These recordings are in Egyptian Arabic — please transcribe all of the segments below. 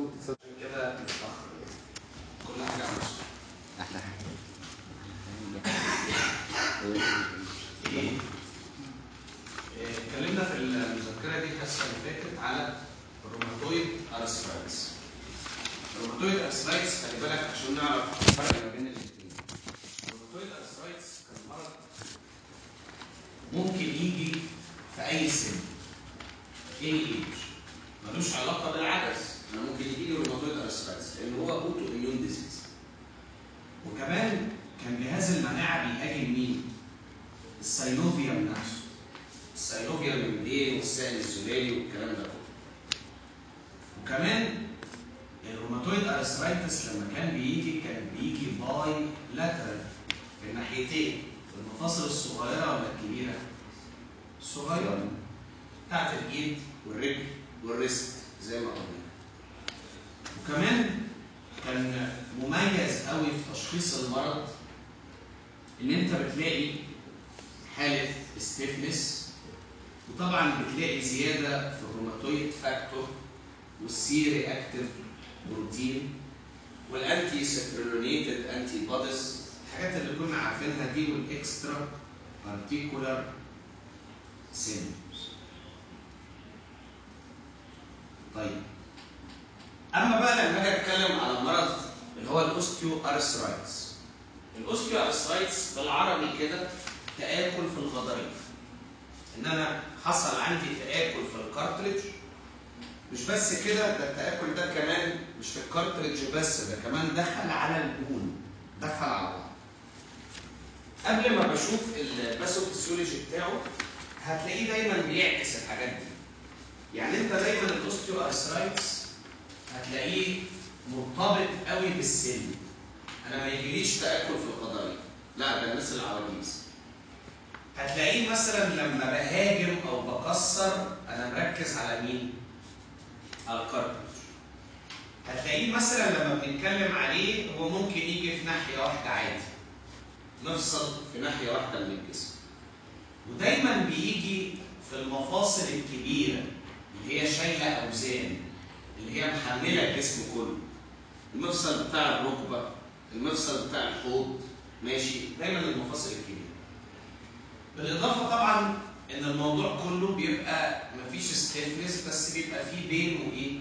كده متأخر كل حاجة على نفسه. احلى حاجه إيه؟ إيه، اتكلمنا في المذكرة دي الحصة اللي فاتت على الروماتويد ارثرايتس. الروماتويد ارثرايتس خلي بالك عشان نعرف الفرق ما بين الاثنين. الروماتويد ارثرايتس كان مرض ممكن يجي في أي سن. ايه ايج ملوش علاقة بالعجز. أنا ممكن يجي لي روماتويد ارثرايتس لأن هو اوتو اميون ديزيز. وكمان كان جهاز المناعة بيهاجم مين؟ السينوفيوم نفسه. السينوفيوم الممبرين والسائل الزلالي والكلام ده كله. وكمان الروماتويد ارثرايتس لما كان بيجي كان بيجي باي لاترال في الناحيتين في المفاصل الصغيرة ولا الكبيرة؟ الصغيرة بتاعت الايد والرجل والريست زي ما قلنا. وكمان كان مميز قوي في تشخيص المرض ان انت بتلاقي حاله ستيفنس وطبعا بتلاقي زياده في الروماتويد فاكتور والسي رياكتيف بروتين والانتي سكرولونيتد انتي بوديز الحاجات اللي كنا عارفينها دي والاكسترا ارتيكولار سيمبتومز طيب اما بقى لما اجي اتكلم على مرض اللي هو الاوستيو ارثرايتس الاوستيو ارثرايتس بالعربي كده تآكل في الغضاريف ان انا حصل عندي تآكل في الكارتريج مش بس كده ده التآكل ده كمان مش في الكارتريج بس ده كمان دخل على البول دخل على بعض قبل ما بشوف الباثوفيسيولوجي بتاعه هتلاقيه دايما بيعكس الحاجات دي يعني انت دايما الاوستيو ارثرايتس هتلاقيه مرتبط قوي بالسن انا ما يجيليش تاكل في القضايا لا ده الناس العواجيز هتلاقيه مثلا لما بهاجم او بكسر انا مركز على مين على الكارتج هتلاقيه مثلا لما بنتكلم عليه هو ممكن يجي في ناحيه واحده عادي نفصل في ناحيه واحده من الجسم ودايما بيجي في المفاصل الكبيره اللي هي شايله اوزان اللي هي محمله الجسم كله المفصل بتاع الركبه المفصل بتاع الحوض ماشي دايما المفاصل الكبيره بالاضافه طبعا ان الموضوع كله بيبقى مفيش ستيفنس بس بيبقى فيه بين وايه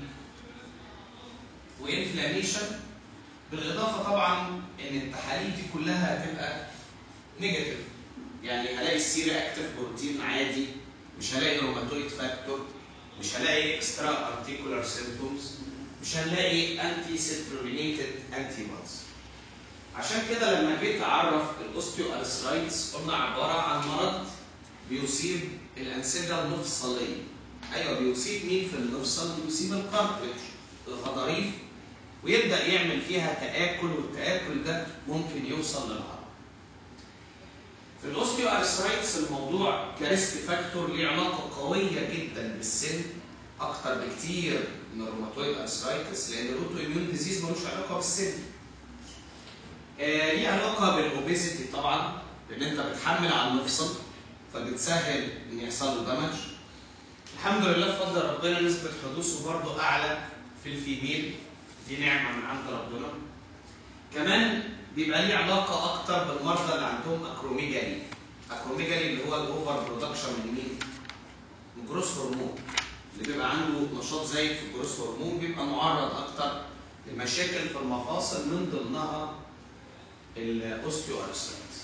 وانفلاميشن بالاضافه طبعا ان التحاليل دي كلها هتبقى نيجاتيف يعني هلاقي السي رياكتيف بروتين عادي مش هلاقي روماتويد فاكتور مش هلاقي اكسترا ارتيكولار سيمبتومز مش هنلاقي انتي سيترولينيتد انتي بودز عشان كده لما جيت اعرف الاوستيو ارثرايتس قلنا عباره عن مرض بيصيب الانسجه المفصليه ايوه بيصيب مين في المفصل بيصيب الكارتريج الغضاريف ويبدا يعمل فيها تاكل والتاكل ده ممكن يوصل للعظم في الاوستيو ارثرايتس الموضوع كريسك فاكتور ليه علاقه قويه جدا بالسن اكتر بكتير من الروماتويد ارثرايتس لان الاوتو اميون ديزيز ملوش علاقه بالسن. آه ليه علاقه بالاوبيزيتي طبعا لان انت بتحمل على المفصل فبتسهل ان يحصل له دمج. الحمد لله بفضل ربنا نسبه حدوثه برضه اعلى في الفيميل دي نعمه من عند ربنا. كمان بيبقى ليه علاقه اكتر بالمرضى اللي عندهم اكروميجالي. اكروميجالي اللي هو الاوفر برودكشن من مين؟ من جروس هرمون. اللي بيبقى عنده نشاط زايد في الجروس هرمون بيبقى معرض اكتر لمشاكل في المفاصل من ضمنها الاوستيو ارثرايتس.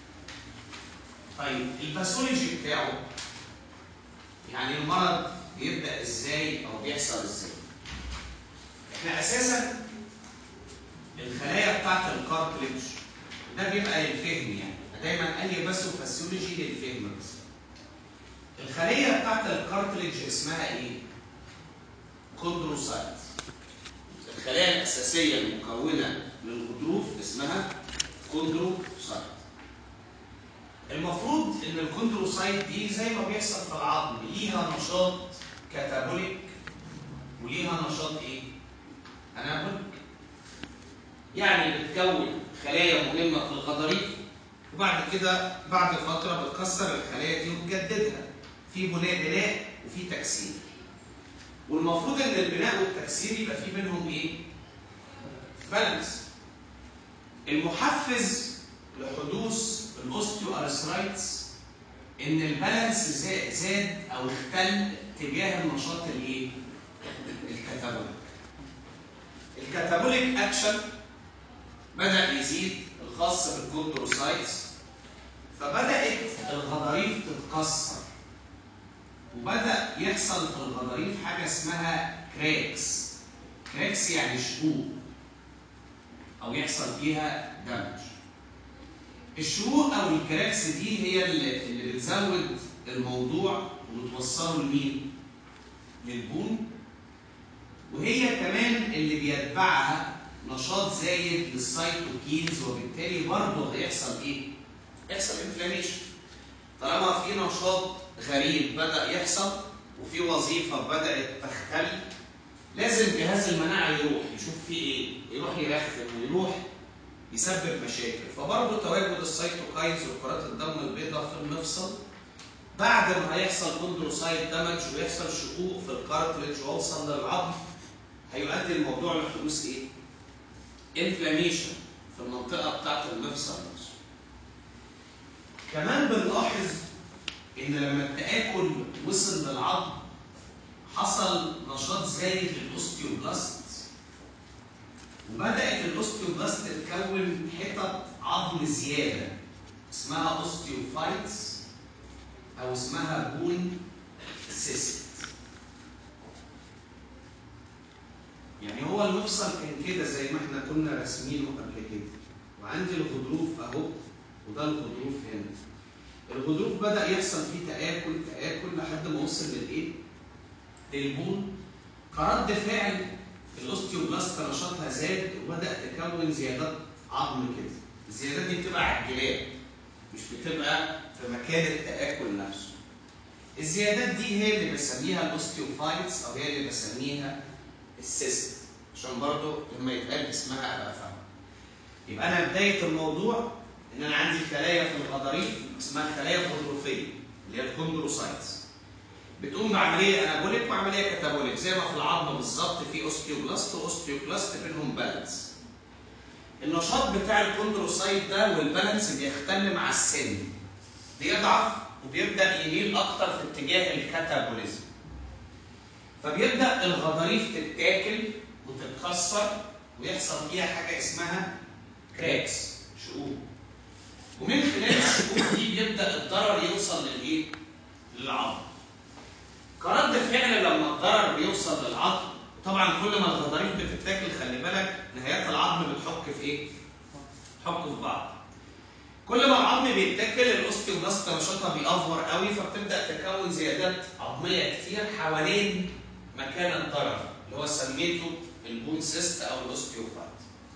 طيب الباثولوجي بتاعه يعني المرض بيبدا ازاي او بيحصل ازاي؟ احنا اساسا الخلايا بتاعت الكارتليج ده بيبقى للفهم يعني دايما اي باثوفاسيولوجي للفهم بس. الخلية بتاعت الكارتليج اسمها ايه؟ كوندروسايت. الخلايا الأساسية المكونة للغضروف اسمها كوندروسايت. المفروض إن الكوندروسايت دي زي ما بيحصل في العظم ليها نشاط كاتابوليك وليها نشاط ايه؟ انابوليك. يعني بتكون خلايا مهمة في الغضاريف وبعد كده بعد فترة بتكسر الخلايا دي وتجددها. في بناء بناء وفي تكسير. والمفروض ان البناء والتكسير يبقى فيه بينهم ايه؟ بالانس المحفز لحدوث الاوستيو ارثرايتس ان البالانس زاد, زاد او اختل تجاه النشاط الايه؟ الكاتابوليك. الكاتابوليك اكشن بدا يزيد الخاص بالكوندروسايتس فبدات الغضاريف تتكسر وبدا يحصل في الغضاريف حاجه اسمها كراكس كراكس يعني شقوق او يحصل فيها دمج الشقوق او الكراكس دي هي اللي, اللي بتزود الموضوع وبتوصله لمين للبون وهي كمان اللي بيتبعها نشاط زايد للسيتوكينز وبالتالي برضه هيحصل ايه يحصل انفلاميشن طالما في نشاط غريب بدا يحصل وفي وظيفه بدات تختل لازم جهاز المناعه يروح يشوف فيه ايه يروح يرخم ويروح يسبب مشاكل فبرضه تواجد السيتوكاينز وكرات الدم البيضاء في المفصل بعد ما هيحصل كوندروسايت دمج ويحصل شقوق في الكارتلج ويوصل للعظم هيؤدي الموضوع لحدوث ايه؟ انفلاميشن في المنطقه بتاعت المفصل نفسه. كمان بنلاحظ ان لما التآكل وصل للعظم حصل نشاط زايد للاوستيوبلاست وبدأت الاوستيوبلاست تتكون حتت عظم زيادة اسمها اوستيوفايتس او اسمها بون سيست يعني هو المفصل كان كده زي ما احنا كنا راسمينه قبل كده وعندي الغضروف اهو وده الغضروف هنا الغضروف بدأ يحصل فيه تآكل تآكل لحد ما وصل للايه؟ للبون كرد فعل الاوستيوبلاست نشاطها زاد وبدأ تكون زيادات عظم كده الزيادات دي بتبقى على الجلاد مش بتبقى في مكان التآكل نفسه الزيادات دي هي اللي بسميها الاوستيوفايتس او هي اللي بسميها السيست عشان برضو لما يتقال اسمها ابقى فاهم يبقى انا بدايه الموضوع ان انا عندي خلايا في الغضاريف اسمها خلايا غضروفيه اللي هي الكوندروسايتس بتقوم بعمليه انابوليك وعمليه كاتابوليك زي ما في العظم بالظبط في اوستيوبلاست واوستيوبلاست بينهم بالانس النشاط بتاع الكوندروسايت ده والبالانس بيختل مع السن بيضعف وبيبدا يميل اكتر في اتجاه الكاتابوليزم فبيبدا الغضاريف تتاكل وتتكسر ويحصل فيها حاجه اسمها كراكس شقوق ومن خلال الشقوق دي بيبدا الضرر يوصل للايه؟ للعظم كرد فعل لما الضرر بيوصل للعظم طبعا كل ما الغضاريف بتتاكل خلي بالك نهايات العظم بتحك في ايه؟ تحك في بعض كل ما العظم بيتاكل الاوستيوبلاست نشاطها بيأفور قوي فبتبدا تكون زيادات عظميه كتير حوالين مكان الضرر اللي هو سميته البون سيست او الاوستيوفايت.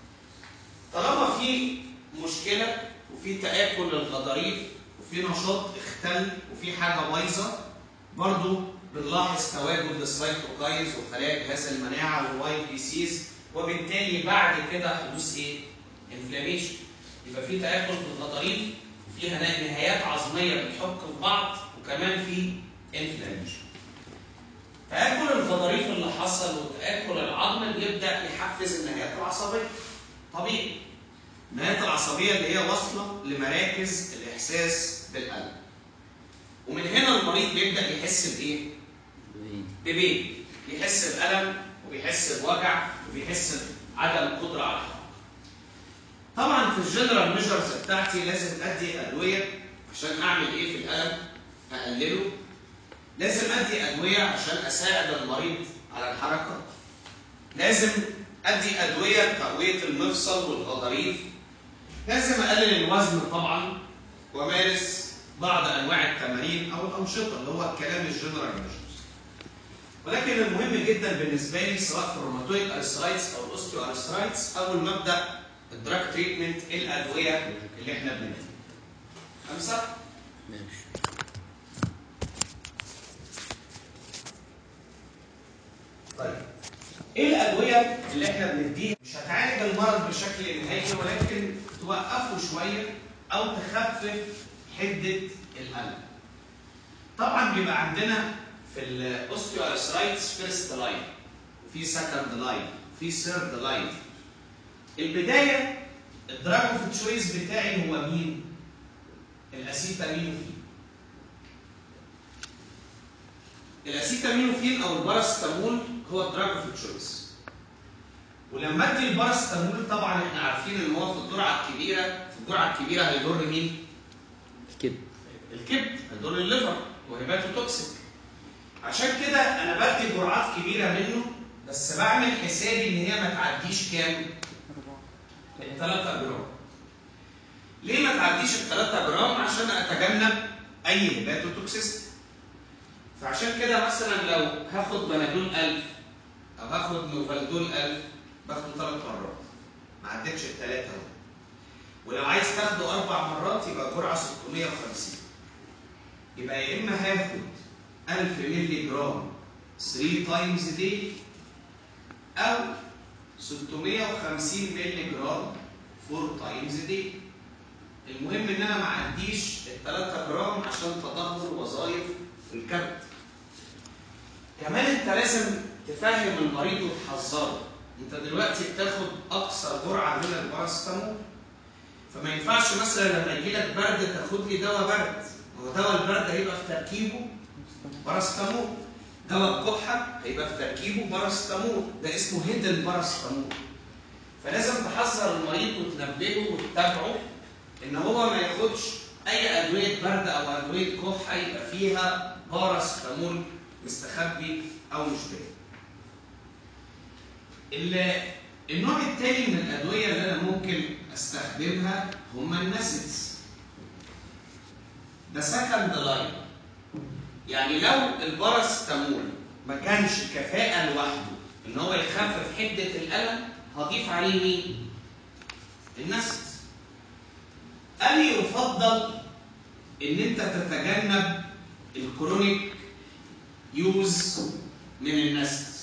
طالما في مشكله وفي تآكل للغضاريف وفي نشاط اختل وفي حاجه بايظه برضو بنلاحظ تواجد للسيتوكاينز وخلايا جهاز المناعه والواي بي سيز وبالتالي بعد كده حدوث ايه؟ انفلاميشن. يبقى في تآكل في الغضاريف وفي نهايات عظميه بتحك في بعض وكمان في انفلاميشن. تآكل الغضاريف اللي حصل وتآكل العظم بيبدأ يحفز النهايات العصبية. طبيعي. النهايات العصبية اللي هي واصلة لمراكز الإحساس بالألم. ومن هنا المريض بيبدأ يحس بإيه؟ ببين. يحس بألم وبيحس بوجع وبيحس بعدم القدرة على الحركة. طبعا في الجنرال ميجرز بتاعتي لازم ادي ادويه عشان اعمل ايه في الالم؟ اقلله. لازم ادي ادويه عشان اساعد المريض على الحركه. لازم ادي ادويه تقويه المفصل والغضاريف. لازم اقلل الوزن طبعا وامارس بعض انواع التمارين او الانشطه اللي هو الكلام الجنرال ميجرز. ولكن المهم جدا بالنسبه لي سواء في الروماتويد ارثرايتس او الاوستيو ارثرايتس اول ما ابدا الدراج تريتمنت ايه الادويه اللي احنا بنديها خمسه ماشي طيب ايه الادويه اللي احنا بنديها مش هتعالج المرض بشكل نهائي ولكن توقفه شويه او تخفف حده الالم طبعا بيبقى عندنا في الاوستيو ارثرايتس فيرست لاين في سكند لاين في ثيرد لاين البدايه الدراج اوف تشويس بتاعي هو مين؟ الاسيتامينوفين الاسيتامينوفين او الباراسيتامول هو الدراج اوف تشويس ولما ادي الباراسيتامول طبعا احنا عارفين ان هو في الجرعه الكبيره في الجرعه الكبيره هيضر مين؟ كده الكبد هيضر الليفر وهيباته توكسيك عشان كده انا بدي جرعات كبيره منه بس بعمل حسابي ان هي ما تعديش كام؟ ال 3 جرام. ليه ما تعديش ال 3 جرام؟ عشان اتجنب اي هيباتو توكسيستي. فعشان كده مثلا لو هاخد بنادول 1000 او هاخد نوفالدول 1000 باخده ثلاث مرات. ما عدتش الثلاثه اهو. ولو عايز تاخده اربع مرات يبقى جرعه 650. يبقى يا اما هاخد 1000 مللي جرام 3 تايمز دي او 650 مللي جرام 4 تايمز دي المهم ان انا ما اعديش ال 3 جرام عشان تدهور وظائف الكبد كمان انت لازم تفهم المريض وتحذره انت دلوقتي بتاخد اقصى جرعه من الباراسيتامول فما ينفعش مثلا لما يجي لك برد تاخد لي دواء برد هو دواء البرد هيبقى في تركيبه باراسيتامول دواء الكحه هيبقى في تركيبه باراسيتامول ده اسمه هيدن باراسيتامول فلازم تحذر المريض وتنبهه وتتابعه ان هو ما ياخدش اي ادويه برد او ادويه كحه يبقى فيها باراسيتامول مستخبي او مش باين. ال- النوع الثاني من الادويه اللي انا ممكن استخدمها هم الناسيدز. ده سكند لاين يعني لو الباراسيتامول ما كانش كفاءه لوحده ان هو يخفف حده الالم هضيف عليه مين؟ الناسيدز. قال يفضل ان انت تتجنب الكرونيك يوز من الناسيدز.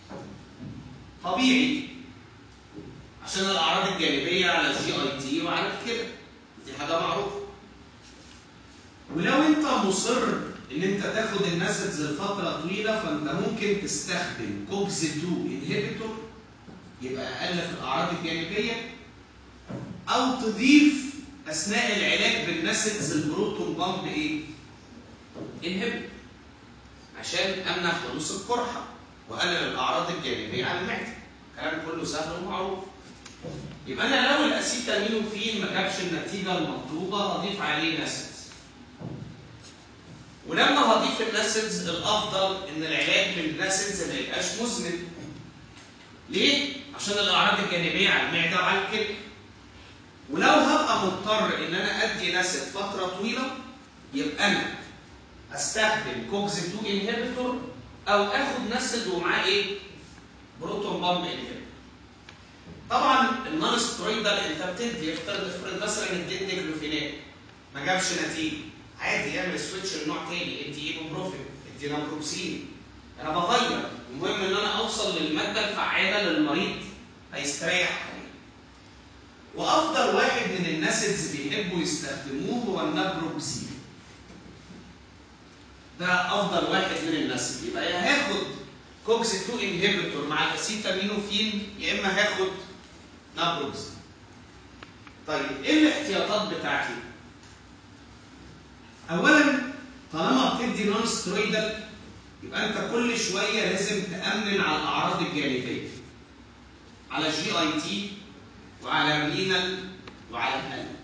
طبيعي عشان الاعراض الجانبيه على الجي اي تي وعلى كده دي حاجه معروفه ولو انت مصر ان انت تاخد الناسيدز لفتره طويله فانت ممكن تستخدم كوكس 2 انهبيتور يبقى اقل في الاعراض الجانبيه او تضيف اثناء العلاج بالناسيدز البروتون بامب ايه؟ انهبيتور عشان امنع حدوث القرحه واقلل الاعراض الجانبيه على المعده الكلام كله سهل ومعروف يبقى انا لو الاسيتامينوفين ما جابش النتيجه المطلوبه هضيف عليه ناسيدز ولما هضيف الناسيدز الافضل ان العلاج بالناسيدز ما يبقاش مزمن ليه؟ عشان الاعراض الجانبيه على المعده وعلى الكلى ولو هبقى مضطر ان انا ادي ناسيد فتره طويله يبقى انا استخدم كوكس 2 انهبيتور او اخد ناسيد ومعاه ايه؟ بروتون بامب انهبيتور. طبعا النون سترويدال انت بتدي افترض افرض مثلا اديت نيكلوفينات ما جابش نتيجه عادي يعمل سويتش لنوع تاني ادي ايبوبروفين ادي نامبروكسين انا بغير المهم ان انا اوصل للماده الفعاله للمريض هيستريح عليه. وافضل واحد من الناسيدز بيحبوا يستخدموه هو النابروكسين. ده افضل واحد من الناس يبقى يا هاخد كوكس 2 انهبيتور مع الاسيتامينوفين يا اما هاخد نابروكسين طيب ايه الاحتياطات بتاعتي اولا طالما بتدي نون سترويدال يبقى انت كل شويه لازم تامن على الاعراض الجانبيه على الجي اي تي وعلى الرينال وعلى القلب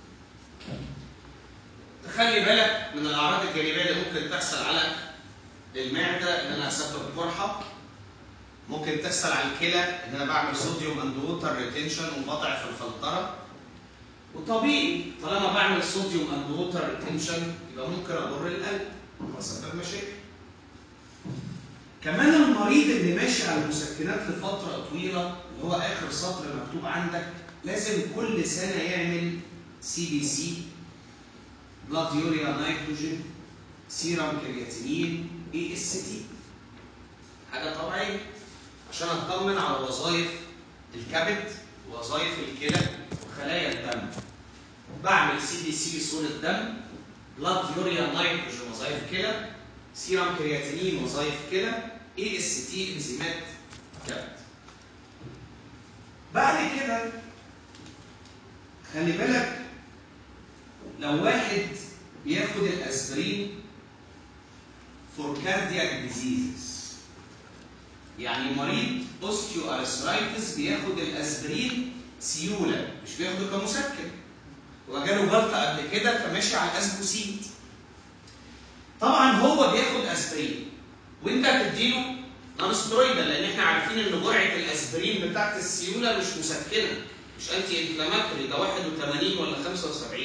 تخلي بالك من الاعراض الجانبيه اللي ممكن تحصل على المعده ان انا اسبب قرحه ممكن تحصل على الكلى ان انا بعمل صوديوم اند ووتر ريتنشن وبضعف الفلتره وطبيعي طالما بعمل صوديوم اند ووتر ريتنشن يبقى ممكن اضر القلب واسبب مشاكل كمان المريض اللي ماشي على المسكنات لفتره طويله اللي هو اخر سطر مكتوب عندك لازم كل سنه يعمل سي بي سي بلاد يوريا نيتروجين سيرم كرياتينين اي اس تي حاجه طبيعيه عشان اطمن على وظائف الكبد ووظائف الكلى وخلايا الدم بعمل سي دي سي صوره دم بلاد يوريا نيتروجين وظائف كلى سيرم كرياتينين وظائف كده اي اس تي انزيمات كبد بعد كده خلي بالك لو واحد بياخد الاسبرين فور كاردياك ديزيزز يعني مريض اوستيو ارثرايتس بياخد الاسبرين سيوله مش بياخده كمسكن وجاله جلطه قبل كده فماشي على الاسبوسيد طبعا هو بياخد اسبرين وانت بتديله نون سترويدال لان احنا عارفين ان جرعه الاسبرين بتاعت السيوله مش مسكنه مش انتي انفلاماتوري ده 81 ولا 75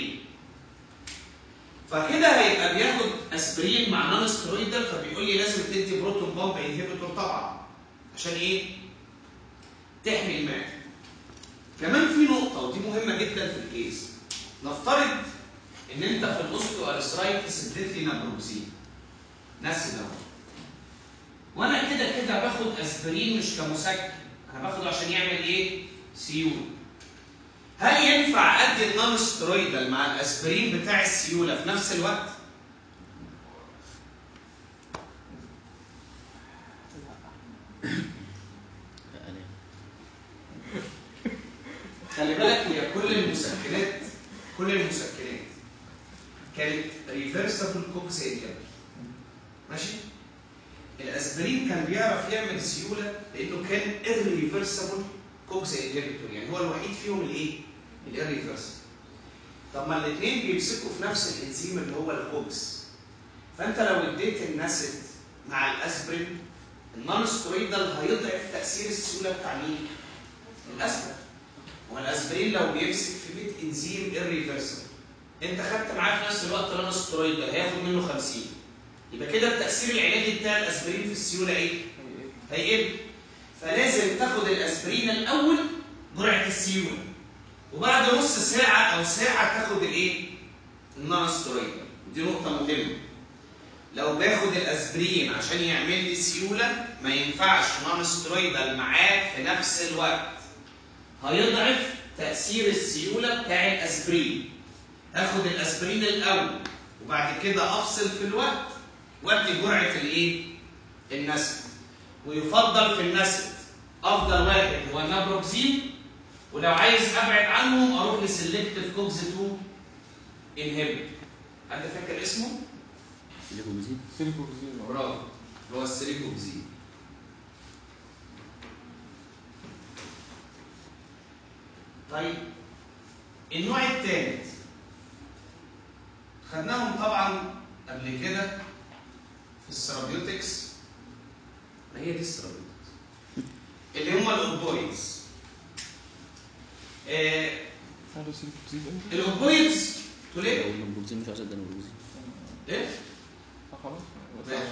فكده هيبقى بياخد اسبرين مع نون سترويدال فبيقول لي لازم تدي بروتون بامب انهبيتور طبعا عشان ايه؟ تحمي المعده. كمان في نقطه ودي مهمه جدا في الكيس نفترض ان انت في الاوستيو ارثرايتس اديت لي نابروكسين نفس ده وانا كده كده باخد اسبرين مش كمسكن انا باخده عشان يعمل ايه؟ سيوله هل ينفع ادي النون سترويدال مع الاسبرين بتاع السيوله في نفس الوقت؟ خلي بالك هي كل المسكنات كل المسكنات كانت ريفرسبل كوكس انهبيتور ماشي؟ الاسبرين كان بيعرف يعمل سيوله لانه كان irreversible كوكس انهبيتور يعني هو الوحيد فيهم الايه؟ الirreversible طب ما الاثنين بيمسكوا في نفس الانزيم اللي هو الكوكس فانت لو اديت الناسيد مع الاسبرين النون سترويدال هيضعف تاثير السيوله بتاع مين؟ الاسبرين هو الاسبرين لو بيمسك في بيت انزيم irreversible انت خدت معاه في نفس الوقت نون سترويدال هياخد منه 50 يبقى كده التاثير العلاجي بتاع الاسبرين في السيوله ايه؟ هيقل فلازم تاخد الاسبرين الاول جرعه السيوله وبعد نص ساعه او ساعه تاخد الايه؟ النون سترويدال دي نقطه مهمه لو باخد الاسبرين عشان يعمل لي سيوله ما ينفعش نون سترويدال معاه في نفس الوقت هيضعف تاثير السيوله بتاع الاسبرين اخد الاسبرين الاول وبعد كده افصل في الوقت وادي جرعه الايه؟ النسب ويفضل في النسب افضل واحد هو النابروكسين ولو عايز ابعد عنهم اروح لسلكتيف كوكس 2 انهبيتور حد فاكر اسمه؟ سيليكوزين سيليكوكسين برافو هو السيليكوكسين طيب النوع الثالث خدناهم طبعا قبل كده في السيرابيوتكس ما هي دي السيرابيوتكس اللي هم الاوبويدز آه هذا سيليكوكسين ايه؟ الاوبويدز تقول ايه؟ لو النبروكسين مش عايز ادي نبروكسين ايه؟ آه، خلاص ماشي.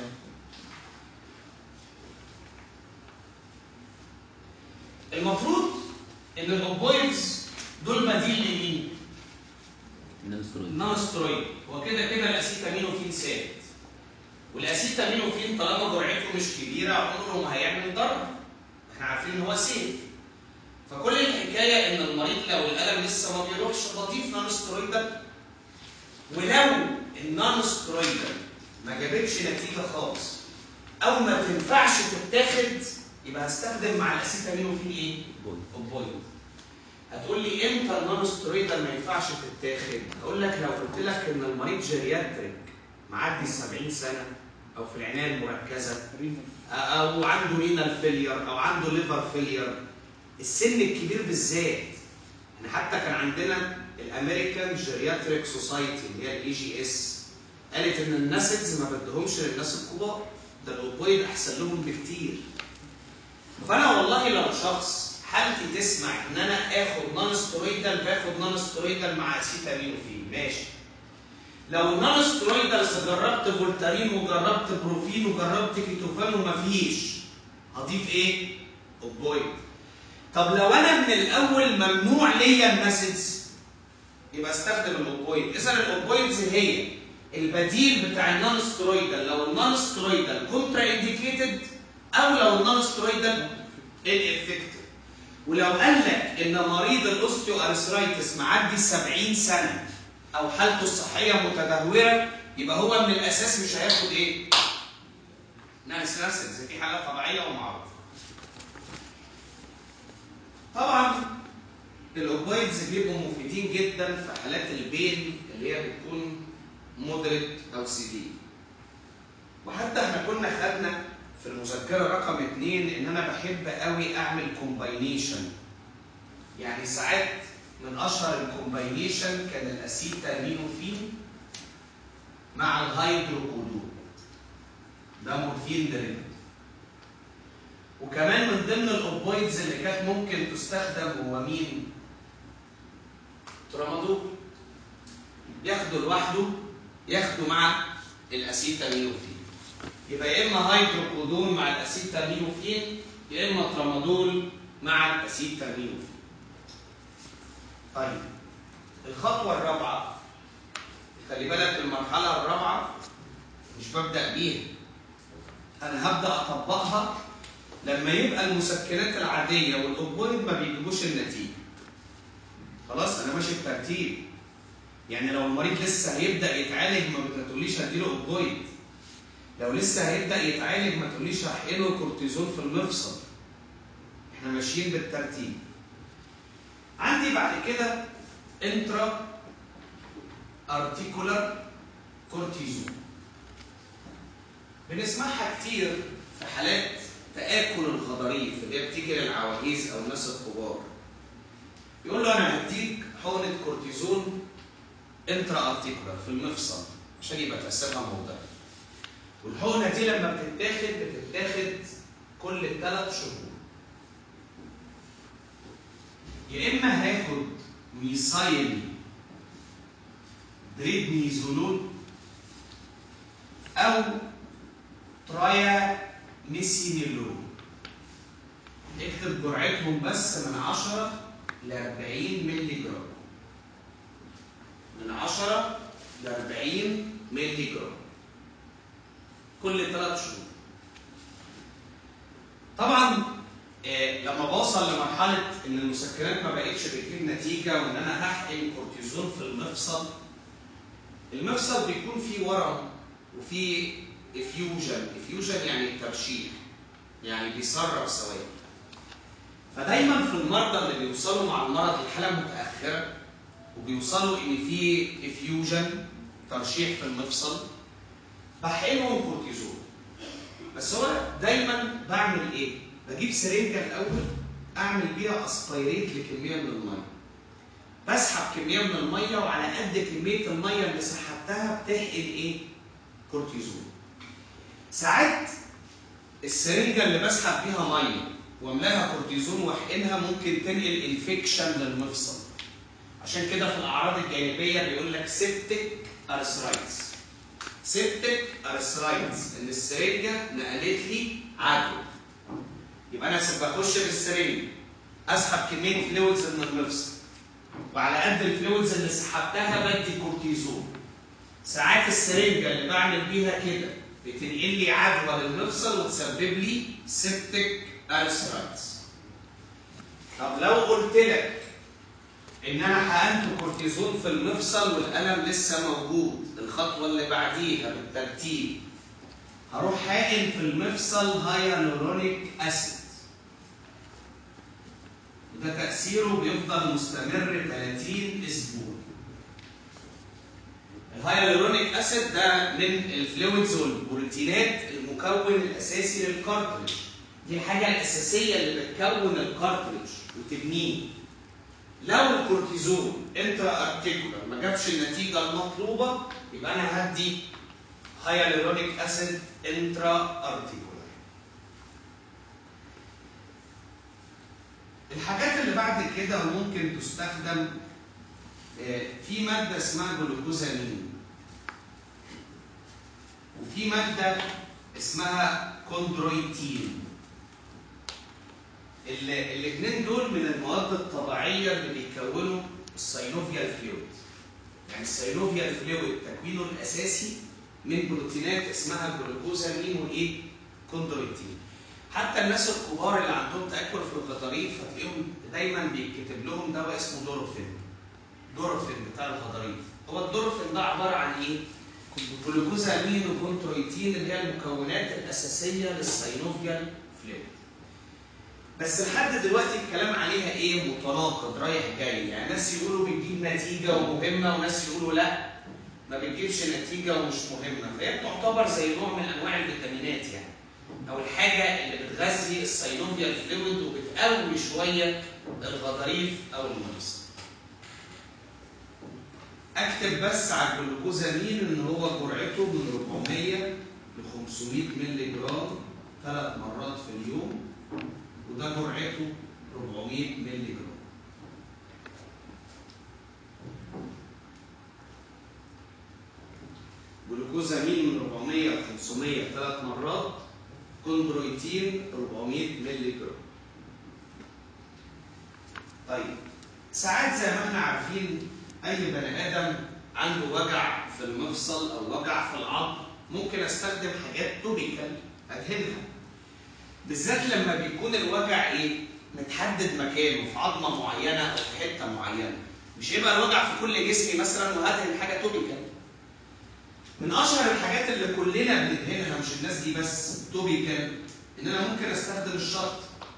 المفروض ان الاوبويدز دول بديل لمين؟ النانسترويد النون سترويد هو كده كده الاسيتامينوفين ثابت والاسيتامينوفين طالما جرعته مش كبيره عمره ما هيعمل ضرر احنا عارفين ان هو سيف فكل الحكايه ان المريض لو الالم لسه ما بيروحش بضيف نون سترويدال ولو النون سترويدال ما جابتش نتيجه خالص او ما تنفعش تتاخد يبقى هستخدم مع الاسيتامينوفين ايه؟ بوي اوبويد هتقول لي امتى النون سترويدال ما ينفعش تتاخد؟ هقول لك لو قلت لك ان المريض جيرياتريك معدي 70 سنه او في العنايه المركزه رينا او عنده رينال فيلير او عنده ليفر فيلير السن الكبير بالذات احنا حتى كان عندنا الامريكان جيرياتريك سوسايتي اللي هي الاي جي اس قالت ان الناسيدز ما بدهمش للناس الكبار ده الاوبويد احسن لهم بكتير فانا والله لو شخص حالتي تسمع ان انا اخد نون سترويدال باخد نون سترويدال مع اسيتامينوفين ماشي لو نون سترويدال جربت فولتارين وجربت بروفين وجربت كيتوفان ومفيش هضيف ايه؟ اوبويد طب لو انا من الاول ممنوع ليا الناسيدز يبقى استخدم الاوبويد اذا الاوبويدز هي البديل بتاع النون سترويدال لو النون سترويدال كونترا انديكيتد او لو النون سترويدال انفكتيف ولو قال لك ان مريض الاوستيو ارثرايتس معدي 70 سنه او حالته الصحيه متدهوره يبقى هو من الاساس مش هياخد ايه؟ ناس ناس دي حاجه طبيعيه ومعروفه طبعا الاوبويدز بيبقوا مفيدين جدا في حالات البين اللي هي بتكون مودريت او سيفير وحتى احنا كنا خدنا في المذكره رقم اثنين ان انا بحب قوي اعمل كومباينيشن يعني ساعات من اشهر الكومباينيشن كان الاسيتامينوفين مع الهيدروكودون ده مورفين دريب وكمان من ضمن الاوبويدز اللي كانت ممكن تستخدم هو مين؟ ترامادول ياخده لوحده ياخده مع الاسيتامينوفين يبقى يا اما هيدروكودون مع الاسيتامينوفين يا اما ترامادول مع الاسيتامينوفين طيب الخطوه الرابعه خلي بالك المرحله الرابعه مش ببدا بيها انا هبدا اطبقها لما يبقى المسكنات العاديه والاوبويد ما بيجيبوش النتيجه خلاص انا ماشي بترتيب يعني لو المريض لسه هيبدا يتعالج ما تقوليش هديله اوبويد لو لسه هيبدا يتعالج ما تقوليش هحقنه كورتيزون في المفصل احنا ماشيين بالترتيب عندي بعد كده انترا ارتيكولار كورتيزون بنسمعها كتير في حالات تآكل الغضاريف اللي هي بتيجي للعواجيز او الناس الكبار يقول له انا هديك حقنه كورتيزون انترا ارتيكولار في المفصل عشان يبقى تاثيرها موضعي والحقنه دي لما بتتاخد بتتاخد كل ثلاث شهور يا اما هاخد ميسايل دريدنيزولون او ترايا ميسينيلون اكتب جرعتهم بس من 10 ل 40 مللي جرام من 10 ل 40 مللي جرام كل ثلاث شهور طبعا آه لما بوصل لمرحله ان المسكنات ما بقتش بتجيب نتيجه وان انا هحقن كورتيزون في المفصل المفصل بيكون فيه ورم وفيه افيوجن افيوجن يعني ترشيح يعني بيسرب سوائل فدايما في المرضى اللي بيوصلوا مع المرض الحاله متاخره وبيوصلوا ان في افيوجن ترشيح في المفصل بحقنهم كورتيزون بس هو دايما بعمل ايه؟ بجيب سرنجه الاول اعمل بيها اسبيريت لكميه من الميه بسحب كميه من الميه وعلى قد كميه الميه اللي سحبتها بتحقن ايه؟ كورتيزون ساعات السرنجه اللي بسحب بيها ميه واملاها كورتيزون واحقنها ممكن تنقل انفكشن للمفصل عشان كده في الاعراض الجانبيه بيقول لك سيبتك ارثرايتس سيبتك ارثرايتس ان السرنجه نقلت لي عدوى يبقى انا بخش بالسرنجه اسحب كميه فلويدز من المفصل وعلى قد الفلويدز اللي سحبتها بدي كورتيزون ساعات السرنجه اللي بعمل بيها كده بتنقل لي عدوى للمفصل وتسبب لي سيبتك ارثرايتس طب لو قلت لك ان انا حقنت كورتيزون في المفصل والالم لسه موجود الخطوه اللي بعديها بالترتيب هروح حاقن في المفصل هايالورونيك اسيد وده تاثيره بيفضل مستمر 30 اسبوع الهايالورونيك اسيد ده من الفلويدز والبروتينات المكون الاساسي للكارتريج دي الحاجه الاساسيه اللي بتكون الكارتريج وتبنيه لو الكورتيزون انترا ارتيكولار ما جابش النتيجه المطلوبه يبقى انا هدي هايالورونيك اسيد انترا ارتيكولار الحاجات اللي بعد كده ممكن تستخدم في ماده اسمها جلوكوزامين وفي ماده اسمها كوندرويتين الاثنين دول من المواد الطبيعيه اللي بيكونوا السينوفيال فلويد يعني السينوفيال فلويد تكوينه الاساسي من بروتينات اسمها الجلوكوزامين وايه كوندرويتين حتى الناس الكبار اللي عندهم تاكل في الغضاريف هتلاقيهم دايما بيتكتب لهم دواء اسمه دورفين دورفين بتاع الغضاريف هو الدورفين ده عباره عن ايه جلوكوزامين وكونترويتين اللي هي المكونات الاساسيه للسينوفيال فلويد بس لحد دلوقتي الكلام عليها ايه متناقض رايح جاي يعني ناس يقولوا بتجيب نتيجه ومهمه وناس يقولوا لا ما بتجيبش نتيجه ومش مهمه فهي بتعتبر زي نوع من انواع الفيتامينات يعني او الحاجه اللي بتغذي السينوفيال فلويد وبتقوي شويه الغضاريف او المفصل اكتب بس على الجلوكوزامين ان هو جرعته من 400 ل 500 مللي جرام ثلاث مرات في اليوم وده جرعته 400 مللي جرام جلوكوزامين من 400 ل 500 ثلاث مرات كوندرويتين 400 مللي جرام طيب ساعات زي ما احنا عارفين اي بني ادم عنده وجع في المفصل او وجع في العظم ممكن استخدم حاجات توبيكال ادهنها بالذات لما بيكون الوجع ايه متحدد مكانه في عظمه معينه او في حته معينه مش هيبقى الوجع في كل جسمي مثلا وهدهن حاجه توبيكال من اشهر الحاجات اللي كلنا بندهنها مش الناس دي بس توبيكال ان انا ممكن استخدم الشط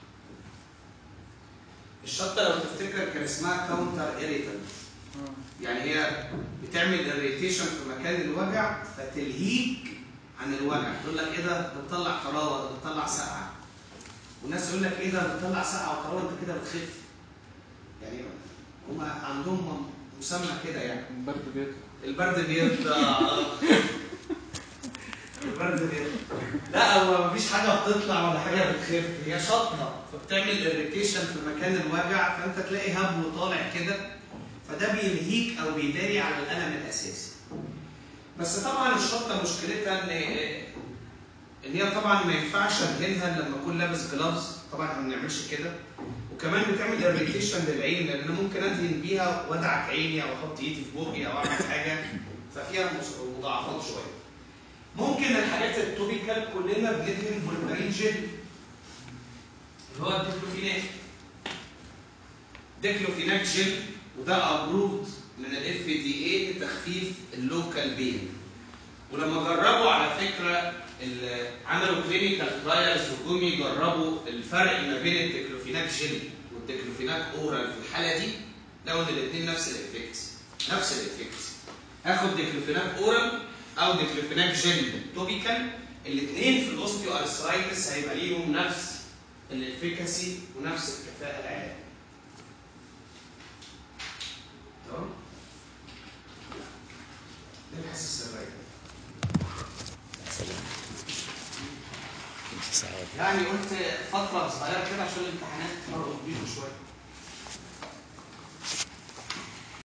الشطه لو تفتكر كان اسمها كاونتر ايريتنت يعني هي بتعمل اريتيشن في مكان الوجع فتلهيك عن الوجع تقول لك ايه ده بتطلع طراوه ده بتطلع سقعه وناس يقول لك ايه ده بتطلع سقعه وطراوه انت كده بتخف يعني هم عندهم مسمى كده يعني البرد بيطلع البرد بيطلع البرد بيطلع لا هو مفيش حاجه بتطلع ولا حاجه بتخف هي شطه فبتعمل اريتيشن في مكان الوجع فانت تلاقي هب وطالع كده فده بينهيك او بيداري على الالم الاساسي بس طبعا الشطه مشكلتها ان ان هي طبعا ما ينفعش ادهنها لما اكون لابس جلافز طبعا احنا ما بنعملش كده وكمان بتعمل اريتيشن للعين لان انا ممكن ادهن بيها وادعك عيني او احط ايدي في بوقي او اعمل حاجه ففيها مص- مضاعفات شويه. ممكن الحاجات التوبيكال كلنا بندهن فولتارين جل اللي هو الديكلوفيناك. ديكلوفيناك جل وده ابروفد من الاف دي اي لتخفيف اللوكال بين. ولما جربوا على فكره ال- عملوا كلينيكال ترايلز وجم يجربوا الفرق ما بين الديكلوفيناك جل والديكلوفيناك اورال في الحاله دي لقوا ان الاثنين نفس الافكتس نفس الافكتس هاخد ديكلوفيناك اورال او ديكلوفيناك جل توبيكال الاثنين في الاوستيو ارثرايتس هيبقى ليهم نفس الافيكاسي ونفس الكفاءه العلاجيه تمام ده الحس السريه خمس ساعات يعني قلت فترة صغيرة كده عشان الامتحانات فرقوا بيهم شوية